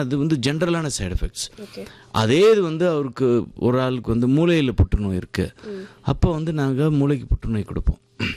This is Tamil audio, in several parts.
அது வந்து ஜென்ரலான சைடு எஃபெக்ட்ஸ் ஓகே அதே இது வந்து அவருக்கு ஒரு ஆளுக்கு வந்து மூளையில் புற்றுநோய் இருக்குது அப்போ வந்து நாங்கள் மூளைக்கு புற்றுநோய் கொடுப்போம்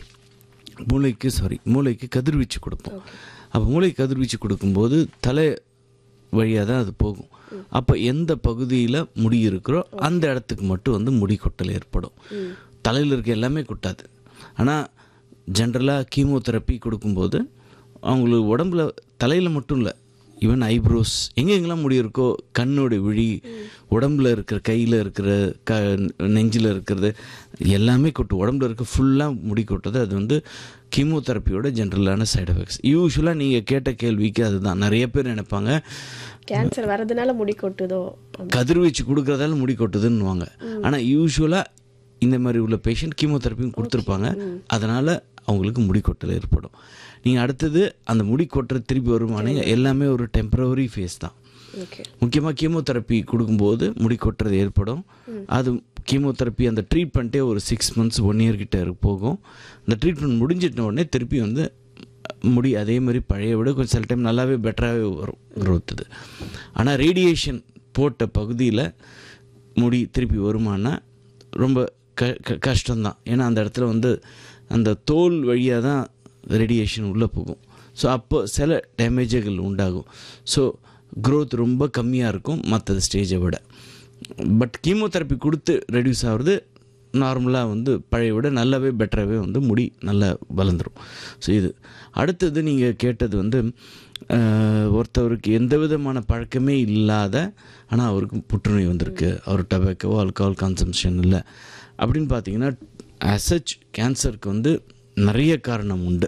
மூளைக்கு சாரி மூளைக்கு கதிர்வீச்சு கொடுப்போம் அப்போ மூளைக்கு கதிர்வீச்சு கொடுக்கும்போது தலை வழியாக தான் அது போகும் அப்போ எந்த பகுதியில் முடி இருக்கிறோ அந்த இடத்துக்கு மட்டும் வந்து முடி கொட்டல் ஏற்படும் தலையில் இருக்க எல்லாமே கொட்டாது ஆனால் ஜென்ரலாக கீமோதெரப்பி கொடுக்கும்போது அவங்களுக்கு உடம்புல தலையில் மட்டும் இல்லை ஈவன் ஐப்ரோஸ் எங்கெங்கெல்லாம் முடி இருக்கோ கண்ணோட விழி உடம்புல இருக்கிற கையில் இருக்கிற க நெஞ்சில் இருக்கிறது எல்லாமே கொட்டும் உடம்புல இருக்க ஃபுல்லாக முடி கொட்டுறது அது வந்து கீமோதெரப்பியோட ஜென்ரலான சைடு எஃபெக்ட்ஸ் யூஸ்வலாக நீங்கள் கேட்ட கேள்விக்கு அதுதான் நிறைய பேர் நினைப்பாங்க கேன்சர் வரதுனால முடி கொட்டுதோ கதிர்வீச்சு கொடுக்குறதால முடி கொட்டுதுன்னுவாங்க ஆனால் யூஸ்வலாக இந்த மாதிரி உள்ள பேஷண்ட் கீமோதெரப்பியும் கொடுத்துருப்பாங்க அதனால் அவங்களுக்கு முடி கொட்டல் ஏற்படும் நீங்கள் அடுத்தது அந்த முடி கொட்டுற திருப்பி வருமானங்க எல்லாமே ஒரு டெம்பரவரி ஃபேஸ் தான் ஓகே முக்கியமாக கீமோதெரப்பி கொடுக்கும்போது முடி கொட்டுறது ஏற்படும் அது கீமோதெரப்பி அந்த ட்ரீட்மெண்ட்டே ஒரு சிக்ஸ் மந்த்ஸ் ஒன் இயர் கிட்ட இருக்கு போகும் அந்த ட்ரீட்மெண்ட் முடிஞ்சிட்ட உடனே திருப்பி வந்து முடி அதே மாதிரி பழைய விட கொஞ்சம் சில டைம் நல்லாவே பெட்டராகவே வரும் growth இது ஆனால் ரேடியேஷன் போட்ட பகுதியில் முடி திருப்பி வருமானா ரொம்ப க க- கஷ்டம்தான் ஏன்னா அந்த இடத்துல வந்து அந்த தோல் வழியாக தான் ரேடியேஷன் உள்ளே போகும் ஸோ அப்போ சில டேமேஜுகள் உண்டாகும் ஸோ growth ரொம்ப கம்மியாக இருக்கும் மற்ற ஸ்டேஜை விட பட் கீமோதெரப்பி கொடுத்து ரெடியூஸ் ஆகுறது நார்மலாக வந்து பழைய விட நல்லாவே பெட்டராகவே வந்து முடி நல்லா வளர்ந்துரும் ஸோ இது அடுத்தது நீங்கள் கேட்டது வந்து அஹ், ஒருத்தவருக்கு எந்த விதமான பழக்கமே இல்லாத ஆனால் அவருக்கு புற்றுநோய் வந்திருக்கு அவர் டபாக்கோ ஆல்கஹால் கன்சம்ஷன் இல்லை அப்படின்னு பார்த்தீங்கன்னா அசச் கேன்சருக்கு வந்து நிறைய காரணம் உண்டு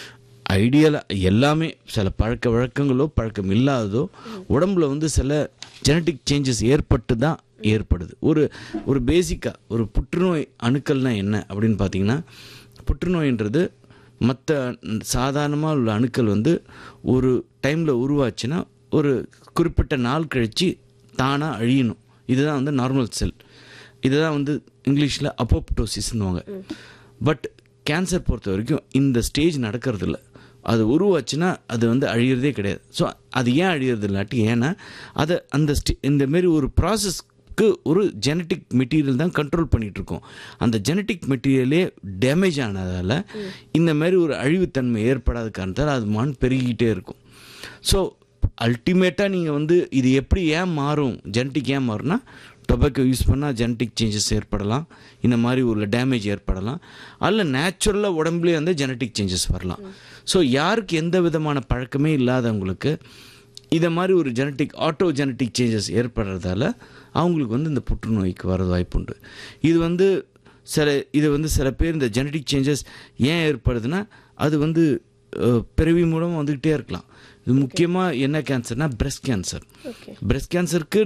ஐடியலாக எல்லாமே சில பழக்க வழக்கங்களோ பழக்கம் இல்லாததோ உடம்புல வந்து சில ஜெனட்டிக் சேஞ்சஸ் ஏற்பட்டு தான் ஏற்படுது ஒரு ஒரு பேசிக்காக ஒரு புற்றுநோய் அணுக்கள்னா என்ன அப்படின்னு பார்த்தீங்கன்னா புற்றுநோயின்றது மற்ற சாதாரணமாக உள்ள அணுக்கள் வந்து ஒரு டைமில் உருவாச்சுன்னா ஒரு குறிப்பிட்ட நாள் கழித்து தானாக அழியணும் இதுதான் வந்து நார்மல் செல் இதுதான் வந்து இங்கிலீஷில் அப்போப்டோசிஸ்னுவாங்க பட் கேன்சர் பொறுத்த வரைக்கும் இந்த ஸ்டேஜ் நடக்கிறது இல்ல அது உருவாச்சுன்னா அது வந்து அழியிறதே கிடையாது ஸோ அது ஏன் அழியிறது இல்லாட்டி ஏன்னா அதை அந்த ஸ்டே இந்த மாரி ஒரு ப்ராசஸ்க்கு ஒரு ஜெனட்டிக் மெட்டீரியல் தான் கண்ட்ரோல் பண்ணிட்டு இருக்கோம் அந்த ஜெனட்டிக் மெட்டீரியலே டேமேஜ் ஆனதால் இந்த மாதிரி ஒரு அழிவுத்தன்மை ஏற்படாத காரணத்தால் அது மான் பெருகிட்டே இருக்கும் ஸோ அல்டிமேட்டாக நீங்கள் வந்து இது எப்படி ஏன் மாறும் ஜெனட்டிக் ஏன் மாறும்னா டொபாக்கோ யூஸ் பண்ணால் ஜெனட்டிக் சேஞ்சஸ் ஏற்படலாம் இந்த மாதிரி ஒரு டேமேஜ் ஏற்படலாம் அல்ல நேச்சுரலாக உடம்புலேயே வந்து ஜெனட்டிக் சேஞ்சஸ் வரலாம் ஸோ யாருக்கு எந்த விதமான பழக்கமே இல்லாதவங்களுக்கு இதை மாதிரி ஒரு ஜெனட்டிக் ஆட்டோ ஜெனட்டிக் சேஞ்சஸ் ஏற்படுறதால அவங்களுக்கு வந்து இந்த புற்றுநோய்க்கு வரது வாய்ப்புண்டு இது வந்து சில இது வந்து சில பேர் இந்த ஜெனட்டிக் சேஞ்சஸ் ஏன் ஏற்படுதுன்னா அது வந்து அஹ், பிறவி மூலம் வந்துக்கிட்டே இருக்கலாம் இது முக்கியமாக என்ன கேன்சர்னா பிரஸ்ட் கேன்சர் ஓகே பிரஸ்ட் கேன்சருக்கு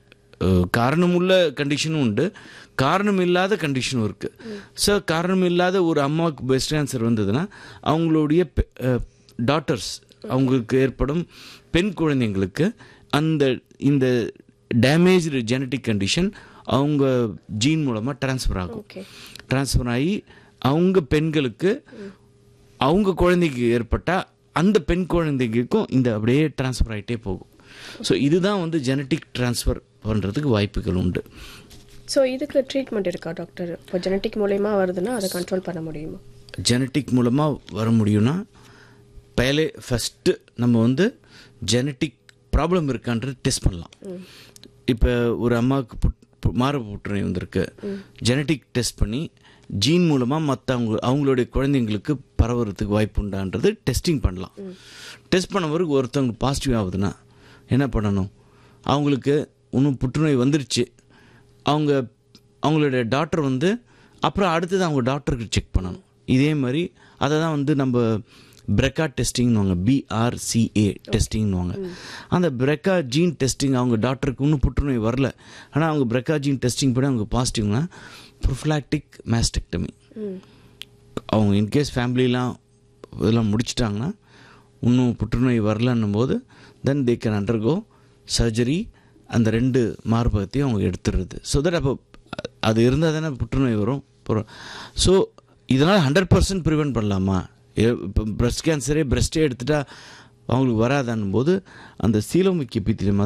காரணமுள்ள கண்டிஷனும் உண்டு காரணம் இல்லாத கண்டிஷனும் இருக்குது ஸோ காரணம் இல்லாத ஒரு அம்மாவுக்கு பிரஸ்ட் கேன்சர் வந்ததுன்னா அவங்களுடைய டாட்டர்ஸ் அவங்களுக்கு ஏற்படும் பெண் குழந்தைங்களுக்கு அந்த இந்த டேமேஜ்டு ஜெனட்டிக் கண்டிஷன் அவங்க ஜீன் மூலமாக ட்ரான்ஸ்ஃபர் ஆகும் ஓகே ட்ரான்ஸ்ஃபர் ஆகி அவங்க பெண்களுக்கு அவங்க குழந்தைக்கு ஏற்பட்டால் அந்த பெண் குழந்தைக்கும் இந்த அப்படியே ட்ரான்ஸ்ஃபர் ஆகிட்டே போகும் ஸோ இதுதான் வந்து ஜெனட்டிக் ட்ரான்ஸ்ஃபர் பண்ணுறதுக்கு வாய்ப்புகள் உண்டு ஸோ இதுக்கு ட்ரீட்மெண்ட் இருக்கா டாக்டர் இப்போ ஜெனட்டிக் மூலயமா வருதுன்னா அதை கண்ட்ரோல் பண்ண முடியுமா ஜெனட்டிக் மூலமாக வர முடியும்னா பயலே ஃபஸ்ட்டு நம்ம வந்து ஜெனட்டிக் ப்ராப்ளம் இருக்கான்றது டெஸ்ட் பண்ணலாம் இப்போ ஒரு அம்மாவுக்கு புட் பு- மார்பு புற்றுநோய் வந்திருக்கு ஜெனட்டிக் டெஸ்ட் பண்ணி ஜீன் மூலமாக மற்ற அவங்க அவங்களுடைய குழந்தைங்களுக்கு பரவுறதுக்கு வாய்ப்பு உண்டான்றது டெஸ்டிங் பண்ணலாம் டெஸ்ட் பண்ண பிறகு ஒருத்தவங்க பாசிட்டிவ் ஆகுதுன்னா என்ன பண்ணணும் அவங்களுக்கு இன்னும் புற்றுநோய் வந்துருச்சு அவங்க அவங்களுடைய டாக்டர் வந்து அப்புறம் அடுத்தது அவங்க டாக்டருக்கு செக் பண்ணணும் இதே மாதிரி அதை தான் வந்து நம்ம பிரெக்கா டெஸ்டிங்னுவாங்க பிஆர்சிஏ டெஸ்டிங்னுவாங்க அந்த பிரெக்கா ஜீன் டெஸ்டிங் அவங்க டாக்டருக்கு இன்னும் புற்றுநோய் வரல ஆனால் அவங்க பிரெக்கா ஜீன் டெஸ்டிங் பண்ணி அவங்க பாசிட்டிவ்னா ப்ரொஃபிலாக்டிக் மேஸ்டெக்டமி அவங்க இன்கேஸ் ஃபேமிலிலாம் இதெல்லாம் முடிச்சிட்டாங்கன்னா இன்னும் புற்றுநோய் வரலன்னும் போது then they can undergo surgery அந்த ரெண்டு மார்பகத்தையும் அவங்க எடுத்துடுறது ஸோ தட் அப்போ அது இருந்தால் தானே புற்றுநோய் வரும் ஸோ இதனால் ஹண்ட்ரட் பர்சன்ட் ப்ரிவென்ட் பண்ணலாமா இப்போ பிரஸ்ட் கேன்சரே பிரஸ்ட்டே எடுத்துட்டா அவங்களுக்கு வராதான்னும் போது அந்த சீலோமிக் எபித்திலியம்